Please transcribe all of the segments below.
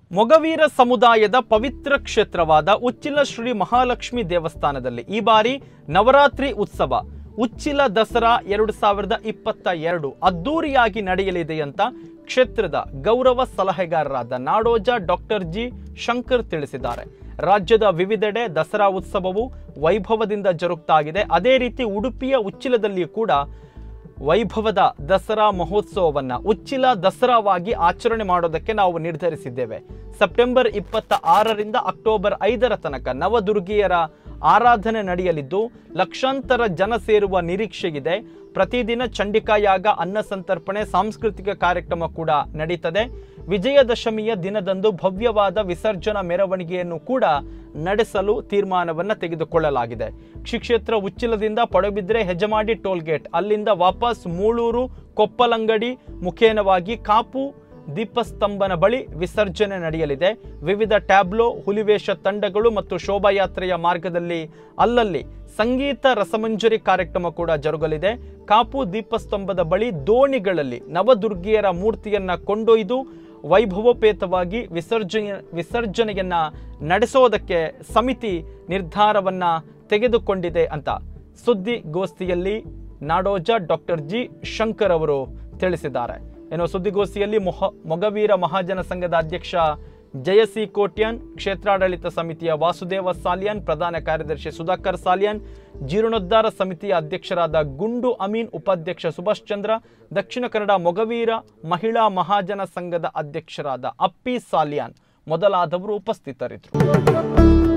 ಮೊಗವೀರ ಸಮುದಾಯದ ಪವಿತ್ರ ಕ್ಷೇತ್ರವಾದ ಉಚ್ಚಿಲ ಶ್ರೀ ಮಹಾಲಕ್ಷ್ಮಿ ದೇವಸ್ಥಾನದಲ್ಲಿ ಈ ಬಾರಿ ನವರಾತ್ರಿ ಉತ್ಸವ ಉಚ್ಚಿಲ ದಸರಾ ಎರಡು ಸಾವಿರದ ಇಪ್ಪತ್ತ ಎರಡು ಅದ್ದೂರಿಯಾಗಿ ನಡೆಯಲಿದೆ ಅಂತ ಕ್ಷೇತ್ರದ ಗೌರವ ಸಲಹೆಗಾರರಾದ ನಾಡೋಜ ಡಾಕ್ಟರ್ ಜಿ ಶಂಕರ್ ತಿಳಿಸಿದ್ದಾರೆ ರಾಜ್ಯದ ವಿವಿಧೆಡೆ ದಸರಾ ಉತ್ಸವವು ವೈಭವದಿಂದ ಜರುಗ್ತಾಗಿದೆ ಅದೇ ರೀತಿ ಉಡುಪಿಯ ಉಚ್ಚಿಲದಲ್ಲಿಯೂ ಕೂಡ ವೈಭವದ ದಸರಾ ಮಹೋತ್ಸವವನ್ನ ಉಚ್ಚಿಲ ದಸರಾವಾಗಿ ಆಚರಣೆ ಮಾಡೋದಕ್ಕೆ ನಾವು ನಿರ್ಧರಿಸಿದ್ದೇವೆ ಸೆಪ್ಟೆಂಬರ್ ಇಪ್ಪತ್ತ ಆರರಿಂದ ಅಕ್ಟೋಬರ್ ಐದರ ತನಕ ನವದುರ್ಗಿಯರ ಆರಾಧನೆ ನಡೆಯಲಿದ್ದು ಲಕ್ಷಾಂತರ ಜನ ಸೇರುವ ನಿರೀಕ್ಷೆ ಇದೆ ಪ್ರತಿದಿನ ಚಂಡಿಕಾಯಾಗ ಅನ್ನ ಸಂತರ್ಪಣೆ ಸಾಂಸ್ಕೃತಿಕ ಕಾರ್ಯಕ್ರಮ ಕೂಡ ನಡೀತದೆ ವಿಜಯದಶಮಿಯ ದಿನದಂದು ಭವ್ಯವಾದ ವಿಸರ್ಜನಾ ಮೆರವಣಿಗೆಯನ್ನು ಕೂಡ ನಡೆಸಲು ತೀರ್ಮಾನವನ್ನು ತೆಗೆದುಕೊಳ್ಳಲಾಗಿದೆ ಶ್ರೀಕ್ಷೇತ್ರ ಉಚ್ಚಿಲದಿಂದ ಪಡುಬಿದ್ರೆ ಹೆಜಮಾಡಿ ಟೋಲ್ಗೇಟ್ ಅಲ್ಲಿಂದ ವಾಪಸ್ ಮೂಳೂರು ಕೊಪ್ಪಲಂಗಡಿ ಮುಖೇನವಾಗಿ ಕಾಪು ದೀಪಸ್ತಂಭನ ಬಳಿ ವಿಸರ್ಜನೆ ನಡೆಯಲಿದೆ ವಿವಿಧ ಟ್ಯಾಬ್ಲೋ ಹುಲಿವೇಷ ತಂಡಗಳು ಮತ್ತು ಶೋಭಾಯಾತ್ರೆಯ ಮಾರ್ಗದಲ್ಲಿ ಅಲ್ಲಲ್ಲಿ ಸಂಗೀತ ರಸಮಂಜರಿ ಕಾರ್ಯಕ್ರಮ ಕೂಡ ಜರುಗಲಿದೆ ಕಾಪು ದೀಪಸ್ತಂಭದ ಬಳಿ ದೋಣಿಗಳಲ್ಲಿ ನವದುರ್ಗಿಯರ ಮೂರ್ತಿಯನ್ನ ಕೊಂಡೊಯ್ದು ವೈಭವೋಪೇತವಾಗಿ ವಿಸರ್ಜನೆ ವಿಸರ್ಜನೆಯನ್ನ ನಡೆಸೋದಕ್ಕೆ ಸಮಿತಿ ನಿರ್ಧಾರವನ್ನ ತೆಗೆದುಕೊಂಡಿದೆ ಅಂತ ಸುದ್ದಿಗೋಷ್ಠಿಯಲ್ಲಿ ನಾಡೋಜ ಡಾಕ್ಟರ್ ಜಿ ಶಂಕರ್ ಅವರು ತಿಳಿಸಿದ್ದಾರೆ ಇನ್ನು ಸುದ್ದಿಗೋಷ್ಠಿಯಲ್ಲಿ ಮೊಹ ಮೊಗವೀರ ಮಹಾಜನ ಸಂಘದ ಅಧ್ಯಕ್ಷ ಜಯಸಿ ಕೋಟ್ಯನ್ ಕ್ಷೇತ್ರಾಡಳಿತ ಸಮಿತಿಯ ವಾಸುದೇವ ಸಾಲಿಯನ್ ಪ್ರಧಾನ ಕಾರ್ಯದರ್ಶಿ ಸುಧಾಕರ್ ಸಾಲಿಯನ್ ಜೀರ್ಣೋದ್ಧಾರ ಸಮಿತಿಯ ಅಧ್ಯಕ್ಷರಾದ ಗುಂಡು ಅಮೀನ್ ಉಪಾಧ್ಯಕ್ಷ ಸುಭಾಷ್ ಚಂದ್ರ ದಕ್ಷಿಣ ಕನ್ನಡ ಮೊಗವೀರ ಮಹಿಳಾ ಮಹಾಜನ ಸಂಘದ ಅಧ್ಯಕ್ಷರಾದ ಅಪ್ಪಿ ಸಾಲಿಯಾನ್ ಮೊದಲಾದವರು ಉಪಸ್ಥಿತರಿದ್ದರು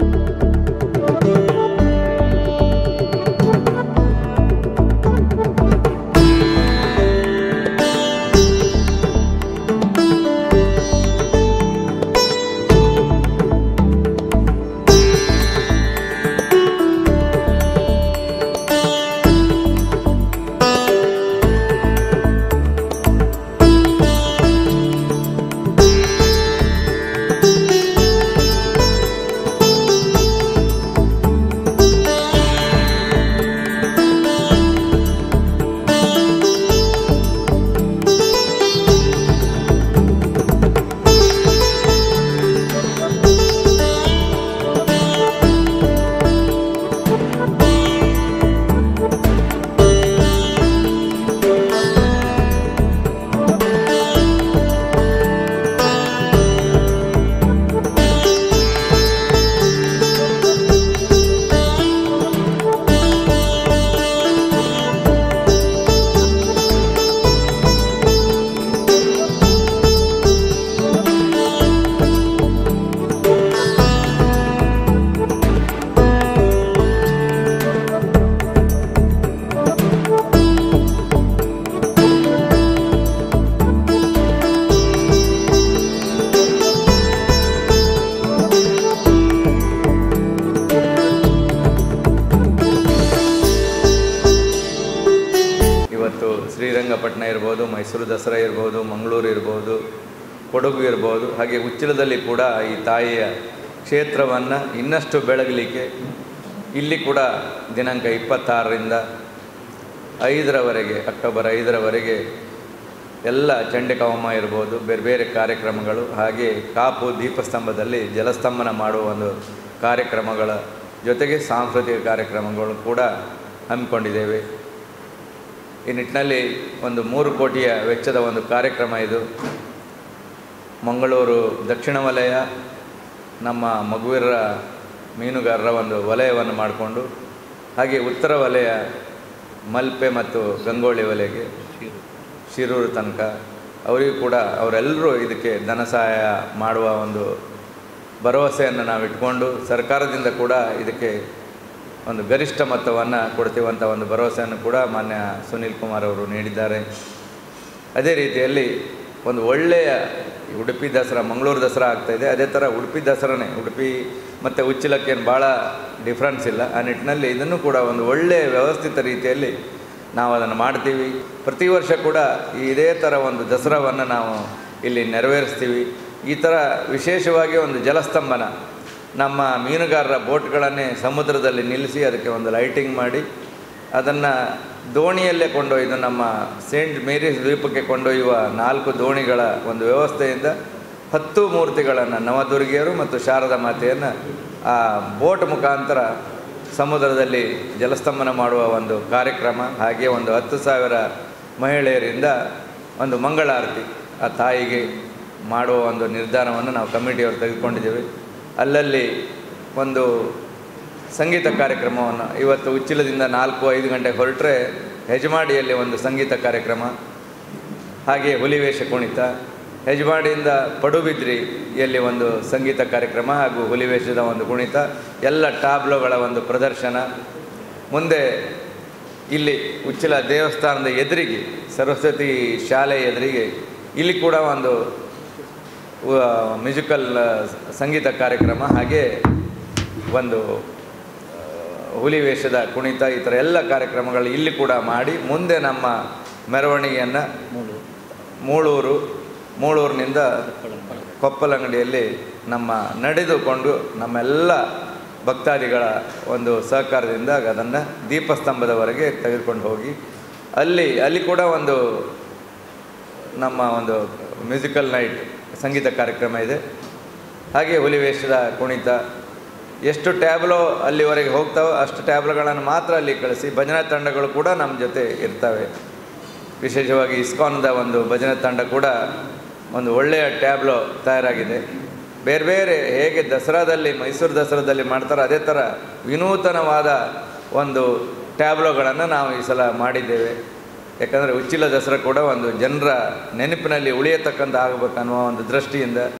ಇವತ್ತು ಶ್ರೀರಂಗಪಟ್ಟಣ ಇರ್ಬೋದು ಮೈಸೂರು ದಸರಾ ಇರ್ಬೋದು ಮಂಗಳೂರು ಇರ್ಬೋದು ಕೊಡಗು ಇರ್ಬೋದು ಹಾಗೆ ಉಚ್ಚಿಲದಲ್ಲಿ ಕೂಡ ಈ ತಾಯಿಯ ಕ್ಷೇತ್ರವನ್ನು ಇನ್ನಷ್ಟು ಬೆಳಗಲಿಕ್ಕೆ ಇಲ್ಲಿ ಕೂಡ ದಿನಾಂಕ ಇಪ್ಪತ್ತಾರರಿಂದ ಐದರವರೆಗೆ ಅಕ್ಟೋಬರ್ ಐದರವರೆಗೆ ಎಲ್ಲ ಚಂಡಿಕಾ ಹೋಮ ಇರ್ಬೋದು ಬೇರೆ ಬೇರೆ ಕಾರ್ಯಕ್ರಮಗಳು ಹಾಗೆ ಕಾಪು ದೀಪಸ್ತಂಭದಲ್ಲಿ ಜಲಸ್ತಂಭನ ಮಾಡುವ ಒಂದು ಕಾರ್ಯಕ್ರಮಗಳ ಜೊತೆಗೆ ಸಾಂಸ್ಕೃತಿಕ ಕಾರ್ಯಕ್ರಮಗಳು ಕೂಡ ಹಮ್ಮಿಕೊಂಡಿದ್ದೇವೆ ಈ ನಿಟ್ಟಿನಲ್ಲಿ ಒಂದು ಮೂರು ಕೋಟಿಯ ವೆಚ್ಚದ ಒಂದು ಕಾರ್ಯಕ್ರಮ ಇದು ಮಂಗಳೂರು ದಕ್ಷಿಣ ವಲಯ ನಮ್ಮ ಮಗುವೀರರ ಮೀನುಗಾರರ ಒಂದು ವಲಯವನ್ನು ಮಾಡಿಕೊಂಡು ಹಾಗೆ ಉತ್ತರ ವಲಯ ಮಲ್ಪೆ ಮತ್ತು ಗಂಗೋಳಿ ವಲಯಗೆ ಶಿರೂರು ತನಕ ಅವರಿಗೂ ಕೂಡ ಅವರೆಲ್ಲರೂ ಇದಕ್ಕೆ ಧನ ಸಹಾಯ ಮಾಡುವ ಒಂದು ಭರವಸೆಯನ್ನು ನಾವು ಇಟ್ಕೊಂಡು ಸರ್ಕಾರದಿಂದ ಕೂಡ ಇದಕ್ಕೆ ಒಂದು ಗರಿಷ್ಠ ಮೊತ್ತವನ್ನು ಕೊಡ್ತೀವಂಥ ಒಂದು ಭರವಸೆಯನ್ನು ಕೂಡ ಮಾನ್ಯ ಸುನೀಲ್ ಕುಮಾರ್ ಅವರು ನೀಡಿದ್ದಾರೆ ಅದೇ ರೀತಿಯಲ್ಲಿ ಒಂದು ಒಳ್ಳೆಯ ಈ ಉಡುಪಿ ದಸರಾ ಮಂಗಳೂರು ದಸರಾ ಆಗ್ತಾಯಿದೆ ಅದೇ ಥರ ಉಡುಪಿ ದಸರಾನೇ ಉಡುಪಿ ಮತ್ತು ಉಚ್ಚಿಲಕ್ಕೇನು ಭಾಳ ಡಿಫ್ರೆನ್ಸ್ ಇಲ್ಲ ಆ ನಿಟ್ಟಿನಲ್ಲಿ ಇದನ್ನು ಕೂಡ ಒಂದು ಒಳ್ಳೆಯ ವ್ಯವಸ್ಥಿತ ರೀತಿಯಲ್ಲಿ ನಾವು ಅದನ್ನು ಮಾಡ್ತೀವಿ ಪ್ರತಿ ವರ್ಷ ಕೂಡ ಈ ಇದೇ ಥರ ಒಂದು ದಸರಾವನ್ನು ನಾವು ಇಲ್ಲಿ ನೆರವೇರಿಸ್ತೀವಿ ಈ ಥರ ವಿಶೇಷವಾಗಿ ಒಂದು ಜಲಸ್ತಂಭನ ನಮ್ಮ ಮೀನುಗಾರರ ಬೋಟ್ಗಳನ್ನೇ ಸಮುದ್ರದಲ್ಲಿ ನಿಲ್ಲಿಸಿ ಅದಕ್ಕೆ ಒಂದು ಲೈಟಿಂಗ್ ಮಾಡಿ ಅದನ್ನು ದೋಣಿಯಲ್ಲೇ ಕೊಂಡೊಯ್ದು ನಮ್ಮ ಸೇಂಟ್ ಮೇರೀಸ್ ದ್ವೀಪಕ್ಕೆ ಕೊಂಡೊಯ್ಯುವ ನಾಲ್ಕು ದೋಣಿಗಳ ಒಂದು ವ್ಯವಸ್ಥೆಯಿಂದ ಹತ್ತು ಮೂರ್ತಿಗಳನ್ನು ನವದುರ್ಗಿಯರು ಮತ್ತು ಶಾರದಾ ಮಾತೆಯನ್ನು ಆ ಬೋಟ್ ಮುಖಾಂತರ ಸಮುದ್ರದಲ್ಲಿ ಜಲಸ್ತಂಭನ ಮಾಡುವ ಒಂದು ಕಾರ್ಯಕ್ರಮ ಹಾಗೆ ಒಂದು ಹತ್ತು ಸಾವಿರ ಮಹಿಳೆಯರಿಂದ ಒಂದು ಮಂಗಳಾರತಿ ಆ ತಾಯಿಗೆ ಮಾಡುವ ಒಂದು ನಿರ್ಧಾರವನ್ನು ನಾವು ಕಮಿಟಿಯವರು ತೆಗೆದುಕೊಂಡಿದ್ದೇವೆ ಅಲ್ಲಲ್ಲಿ ಒಂದು ಸಂಗೀತ ಕಾರ್ಯಕ್ರಮವನ್ನು ಇವತ್ತು ಉಚ್ಚಿಲದಿಂದ ನಾಲ್ಕು ಐದು ಗಂಟೆಗೆ ಹೊರಟ್ರೆ ಹೆಜಮಾಡಿಯಲ್ಲಿ ಒಂದು ಸಂಗೀತ ಕಾರ್ಯಕ್ರಮ ಹಾಗೆ ಹುಲಿವೇಷ ಕುಣಿತ ಹೆಜಮಾಡಿಯಿಂದ ಪಡುಬಿದ್ರಿಯಲ್ಲಿ ಒಂದು ಸಂಗೀತ ಕಾರ್ಯಕ್ರಮ ಹಾಗೂ ಹುಲಿವೇಷದ ಒಂದು ಕುಣಿತ ಎಲ್ಲ ಟ್ಯಾಬ್ಲೋಗಳ ಒಂದು ಪ್ರದರ್ಶನ ಮುಂದೆ ಇಲ್ಲಿ ಉಚ್ಚಿಲ ದೇವಸ್ಥಾನದ ಎದುರಿಗೆ ಸರಸ್ವತಿ ಶಾಲೆ ಎದುರಿಗೆ ಇಲ್ಲಿ ಕೂಡ ಒಂದು ಮ್ಯೂಸಿಕಲ್ ಸಂಗೀತ ಕಾರ್ಯಕ್ರಮ ಹಾಗೆ ಒಂದು ಹುಲಿ ವೇಷದ ಕುಣಿತ ಈ ಥರ ಎಲ್ಲ ಕಾರ್ಯಕ್ರಮಗಳು ಇಲ್ಲಿ ಕೂಡ ಮಾಡಿ ಮುಂದೆ ನಮ್ಮ ಮೆರವಣಿಗೆಯನ್ನು ಮೂಳೂರು ಮೂಳೂರಿನಿಂದ ಕೊಪ್ಪಲಂಗಡಿಯಲ್ಲಿ ನಮ್ಮ ನಡೆದುಕೊಂಡು ನಮ್ಮೆಲ್ಲ ಭಕ್ತಾದಿಗಳ ಒಂದು ಸಹಕಾರದಿಂದ ಅದನ್ನು ದೀಪಸ್ತಂಭದವರೆಗೆ ತೆಗೆದುಕೊಂಡು ಹೋಗಿ ಅಲ್ಲಿ ಅಲ್ಲಿ ಕೂಡ ಒಂದು ನಮ್ಮ ಒಂದು ಮ್ಯೂಸಿಕಲ್ ನೈಟ್ ಸಂಗೀತ ಕಾರ್ಯಕ್ರಮ ಇದೆ ಹಾಗೆ ಹುಲಿವೇಷದ ಕುಣಿತ ಎಷ್ಟು ಟ್ಯಾಬ್ಲೋ ಅಲ್ಲಿವರೆಗೆ ಹೋಗ್ತಾವೋ ಅಷ್ಟು ಟ್ಯಾಬ್ಲೋಗಳನ್ನು ಮಾತ್ರ ಅಲ್ಲಿ ಕಳಿಸಿ ಭಜನಾ ತಂಡಗಳು ಕೂಡ ನಮ್ಮ ಜೊತೆ ಇರ್ತವೆ ವಿಶೇಷವಾಗಿ ಇಸ್ಕಾನ್ದ ಒಂದು ಭಜನಾ ತಂಡ ಕೂಡ ಒಂದು ಒಳ್ಳೆಯ ಟ್ಯಾಬ್ಲೋ ತಯಾರಾಗಿದೆ ಬೇರೆ ಬೇರೆ ಹೇಗೆ ದಸರಾದಲ್ಲಿ ಮೈಸೂರು ದಸರಾದಲ್ಲಿ ಮಾಡ್ತಾರೋ ಅದೇ ಥರ ವಿನೂತನವಾದ ಒಂದು ಟ್ಯಾಬ್ಲೋಗಳನ್ನು ನಾವು ಈ ಸಲ ಮಾಡಿದ್ದೇವೆ ಯಾಕಂದರೆ ಉಚ್ಚಿಲ ದಸರಾ ಕೂಡ ಒಂದು ಜನರ ನೆನಪಿನಲ್ಲಿ ಉಳಿಯತಕ್ಕಂಥ ಆಗಬೇಕನ್ನುವ ಒಂದು ದೃಷ್ಟಿಯಿಂದ